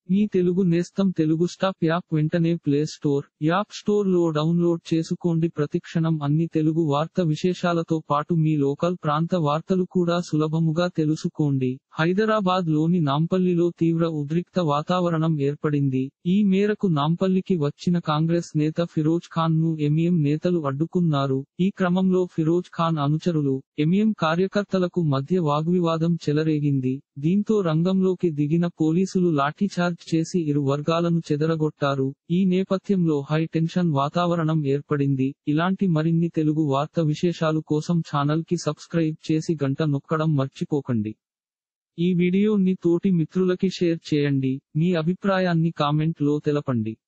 మీ తెలుగు నేస్తం Telugu stop app వెంటనే play store app store లో డౌన్లోడ్ చేసుకోండి ప్రతిక్షణం అన్ని తెలుగు వార్త విశేషాలతో పాటు మీ లోకల్ ప్రాంత వార్తలు కూడా సులభముగా తెలుసుకోండి హైదరాబాద్ లోని నాంపల్లిలో తీవ్ర ఉద్రిక్త వాతావరణం ఏర్పడింది ఈ మేరకు నాంపల్లికి వచ్చిన కాంగ్రెస్ నేత ఫిరోజ్ ఖాన్ ను ఎంఎం నేతలు అడ్డుకున్నారు ఈ క్రమంలో ఫిరోజ్ ఖాన్ అనుచరులు ఎంఎం కార్యకర్తలకు మధ్య వాగ్వివాదం చెలరేగింది దీంతో రంగంలోకి దిగిన పోలీసులు లాఠీచార్జ్ చేసి ఇరు వర్గాలను చెదరగొట్టారు ఈ నేపథ్యంలో హై టెన్షన్ వాతావరణం ఏర్పడింది ఇలాంటి మరిన్ని తెలుగు వార్త విశేషాలు కోసం ఛానల్ కి సబ్స్క్రైబ్ చేసి గంట నొక్కడం మర్చిపోకండి ఈ వీడియోని తోటి మిత్రులకి షేర్ చేయండి మీ అభిప్రాయాన్ని కామెంట్ లో తెలపండి